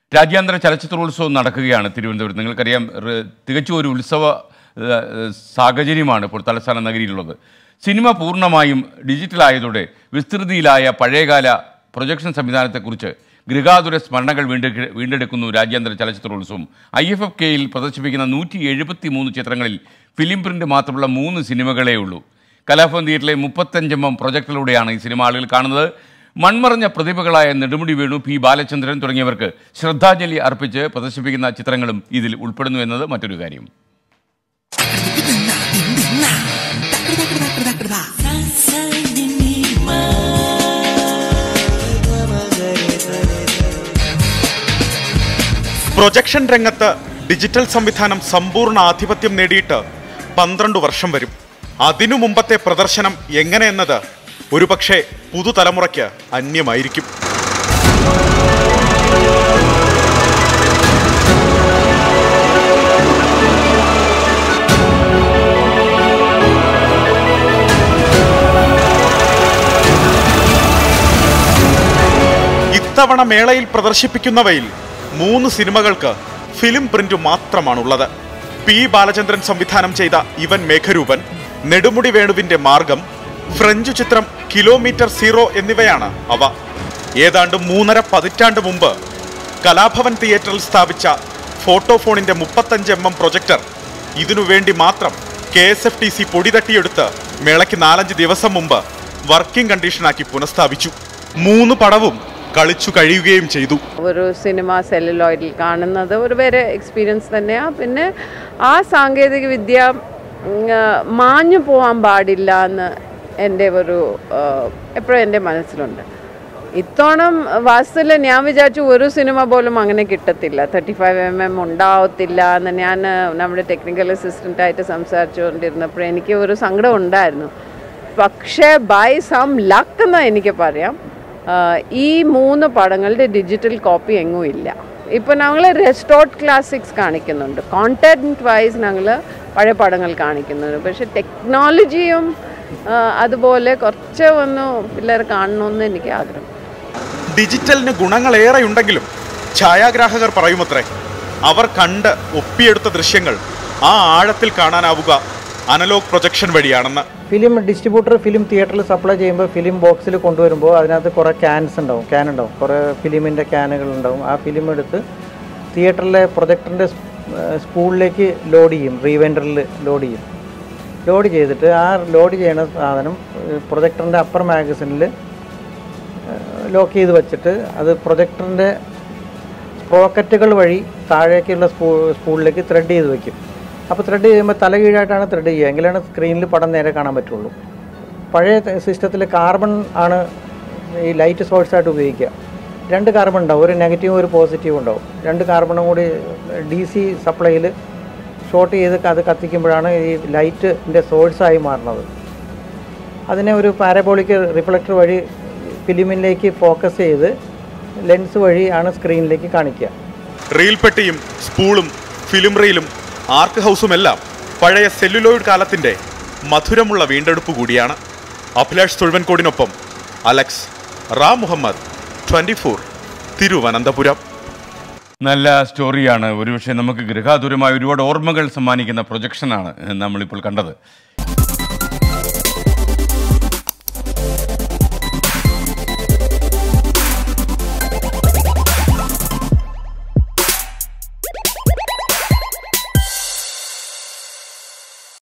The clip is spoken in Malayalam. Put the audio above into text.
രാജ്യാന്തര ചലച്ചിത്രോത്സവം നടക്കുകയാണ് തിരുവനന്തപുരത്ത് നിങ്ങൾക്കറിയാം റ് തികച്ചും ഒരു ഉത്സവ ഏഹ്, ഏഹ്, സാഹചര്യമാണ് ഇപ്പോൾ തലസ്ഥാന നഗരിയിലുള്ളത് സിനിമ പൂർണ്ണമായും ഡിജിറ്റലായതോടെ വിസ്തൃതിയിലായ പഴയകാല പ്രൊജക്ഷൻ സംവിധാനത്തെക്കുറിച്ച് ഗൃഹാതുര സ്മരണകൾ വീണ്ടെടുക്ക വീണ്ടെടുക്കുന്നു രാജ്യാന്തര ചലച്ചിത്രോത്സവം ഐ എഫ് എഫ് കെയിൽ പ്രദർശിപ്പിക്കുന്ന നൂറ്റി എഴുപത്തി മൂന്ന് ചിത്രങ്ങളിൽ ഫിലിം പ്രിന്റ് മാത്രമുള്ള മൂന്ന് സിനിമകളേ ഉള്ളൂ കലാഭവൻ തിയേറ്ററിലെ മുപ്പത്തഞ്ചെണ്ണം പ്രൊജക്ടിലൂടെയാണ് ഈ സിനിമ ആളുകൾ കാണുന്നത് മൺമറഞ്ഞ പ്രതിഭകളായ നെടുമുടി വേണു പി ബാലചന്ദ്രൻ തുടങ്ങിയവർക്ക് ശ്രദ്ധാഞ്ജലി അർപ്പിച്ച് പ്രദർശിപ്പിക്കുന്ന ചിത്രങ്ങളും ഇതിൽ ഉൾപ്പെടുന്നു എന്നത് മറ്റൊരു കാര്യം പ്രൊജക്ഷൻ രംഗത്ത് ഡിജിറ്റൽ സംവിധാനം സമ്പൂർണ്ണ ആധിപത്യം നേടിയിട്ട് പന്ത്രണ്ട് വർഷം വരും അതിനു മുമ്പത്തെ പ്രദർശനം എങ്ങനെയെന്നത് ഒരുപക്ഷെ പുതുതലമുറയ്ക്ക് അന്യമായിരിക്കും ഇത്തവണ മേളയിൽ പ്രദർശിപ്പിക്കുന്നവയിൽ മൂന്ന് സിനിമകൾക്ക് ഫിലിം പ്രിന്റ് മാത്രമാണുള്ളത് പി ബാലചന്ദ്രൻ സംവിധാനം ചെയ്ത ഇവൻ മേഘരൂപൻ നെടുമുടി വേണുവിന്റെ മാർഗം ഫ്രഞ്ച് ചിത്രം കിലോമീറ്റർ സീറോ എന്നിവയാണ് അവ ഏതാണ്ട് മൂന്നര പതിറ്റാണ്ട് മുമ്പ് കലാഭവൻ തിയേറ്ററിൽ സ്ഥാപിച്ച ഫോട്ടോഫോണിന്റെ മുപ്പത്തഞ്ച് എം എം പ്രൊജക്ടർ ഇതിനു വേണ്ടി മാത്രം K S F T C പൊടി തട്ടിയെടുത്ത് മേളയ്ക്ക് നാലഞ്ച് ദിവസം മുമ്പ് വർക്കിംഗ് കണ്ടീഷനാക്കി പുനഃസ്ഥാപിച്ചു മൂന്ന് പടവും കളിച്ചു കഴിയുകയും ചെയ്തു ഒരു സിനിമ സെല്ലുലോയിഡിൽ കാണുന്നത് ഒരു വേറെ എക്സ്പീരിയൻസ് തന്നെയാണ് പിന്നെ ആ സാങ്കേതിക വിദ്യ ഉം, ആ, മാഞ്ഞു പോകാൻ പാടില്ല എന്ന് എൻ്റെ ഒരു എപ്പോഴും എൻ്റെ മനസ്സിലുണ്ട് ഇത്തവണ വാസ്തവത്തിൽ ഞാൻ വിചാരിച്ചു ഒരു സിനിമ പോലും അങ്ങനെ കിട്ടത്തില്ല തേർട്ടി ഫൈവ് എം എം ഉണ്ടാവത്തില്ല എന്ന് ഞാൻ നമ്മുടെ ടെക്നിക്കൽ അസിസ്റ്റൻ്റായിട്ട് സംസാരിച്ചുകൊണ്ടിരുന്നപ്പോൾ എനിക്ക് ഒരു സങ്കടം ഉണ്ടായിരുന്നു പക്ഷേ ബൈ സം ലക്ക് എന്ന് എനിക്ക് പറയാം ആഹ് ഈ മൂന്ന് പടങ്ങളുടെ ഡിജിറ്റൽ കോപ്പി എങ്ങും ഇല്ല ഇപ്പോൾ ഞങ്ങൾ റെസ്റ്റോർട്ട് ക്ലാസിക്സ് കാണിക്കുന്നുണ്ട് കോണ്ടന്റ് വൈസ് ഞങ്ങൾ പഴയ പടങ്ങൾ കാണിക്കുന്നുണ്ട് പക്ഷെ ടെക്നോളജിയും ആഹ് അതുപോലെ കുറച്ച് ഒന്ന് പിള്ളേർ കാണണമെന്ന് എനിക്ക് ആഗ്രഹം ഡിജിറ്റലിന് ഗുണങ്ങളേറെയുണ്ടെങ്കിലും ഛായാഗ്രാഹകർ പറയുമത്രേ അവർ കണ്ട് ഒപ്പിയെടുത്ത ദൃശ്യങ്ങൾ ആ ആഴത്തിൽ കാണാനാവുക അനലോഗ് പ്രൊജക്ഷൻ വഴിയാണെന്ന് ഫിലിം ഡിസ്ട്രിബ്യൂട്ടർ ഫിലിം തിയേറ്ററിൽ സപ്ലൈ ചെയ്യുമ്പോൾ ഫിലിം ബോക്സിൽ കൊണ്ടുവരുമ്പോൾ അതിനകത്ത് കുറേ ക്യാൻസ് ഉണ്ടാവും ക്യാൻ ഉണ്ടാവും കുറേ ഫിലിമിൻ്റെ ക്യാനുകൾ ഉണ്ടാവും ആ ഫിലിം എടുത്ത് തിയേറ്ററിലെ പ്രൊജക്ടറിൻ്റെ സ്പൂളിലേക്ക് ലോഡ് ചെയ്യും റീവെൻഡറിൽ ലോഡ് ചെയ്യും ലോഡ് ചെയ്തിട്ട് ആ ലോഡ് ചെയ്യുന്ന സാധനം പ്രൊജക്ടറിൻ്റെ അപ്പർ മാഗസിനിൽ ലോക്ക് ചെയ്ത് വെച്ചിട്ട് അത് പ്രൊജക്ടറിൻ്റെ സ്പ്രോക്കറ്റുകൾ വഴി താഴേക്കുള്ള സ്പൂ സ്പൂളിലേക്ക് ത്രെഡ് ചെയ്ത് വെക്കും അപ്പോൾ ത്രെഡ് ചെയ്യുമ്പോൾ തലകീഴായിട്ടാണ് ത്രെഡ് ചെയ്യുക എങ്കിലാണ് സ്ക്രീനിൽ പടം നേരെ കാണാൻ പറ്റുള്ളൂ പഴയ സിസ്റ്റത്തിൽ കാർബൺ ആണ് ഈ ലൈറ്റ് സോഴ്സായിട്ട് ഉപയോഗിക്കുക രണ്ട് കാർബൺ ഉണ്ടാവും ഒരു നെഗറ്റീവും ഒരു പോസിറ്റീവും ഉണ്ടാവും രണ്ട് കാർബണും കൂടി ഡി സി സപ്ലൈയിൽ ഷോർട്ട് ചെയ്ത് അത് കത്തിക്കുമ്പോഴാണ് ഈ ലൈറ്റിൻ്റെ സോഴ്സായി മാറുന്നത് അതിനെ ഒരു പാരബോളിക് റിഫ്ലക്ടർ വഴി ഫിലിമിലേക്ക് ഫോക്കസ് ചെയ്ത് ലെൻസ് വഴിയാണ് സ്ക്രീനിലേക്ക് കാണിക്കുക റീൽ പെട്ടിയും സ്പൂളും ഫിലിം റീലും ആർക്ക് ഹൗസും എല്ലാം പഴയ സെല്ലുലോയിഡ് കാലത്തിന്റെ മധുരമുള്ള വീണ്ടെടുപ്പ് കൂടിയാണ് അഭിലാഷ് തൊഴുവൻകോടിനൊപ്പം Alex Ram Muhammad twenty four Thiruvananthapuram നല്ല സ്റ്റോറിയാണ് ഒരുപക്ഷെ നമുക്ക് ഗൃഹാതുരമായ ഒരുപാട് ഓർമ്മകൾ സമ്മാനിക്കുന്ന പ്രൊജക്ഷനാണ് നമ്മളിപ്പോൾ കണ്ടത്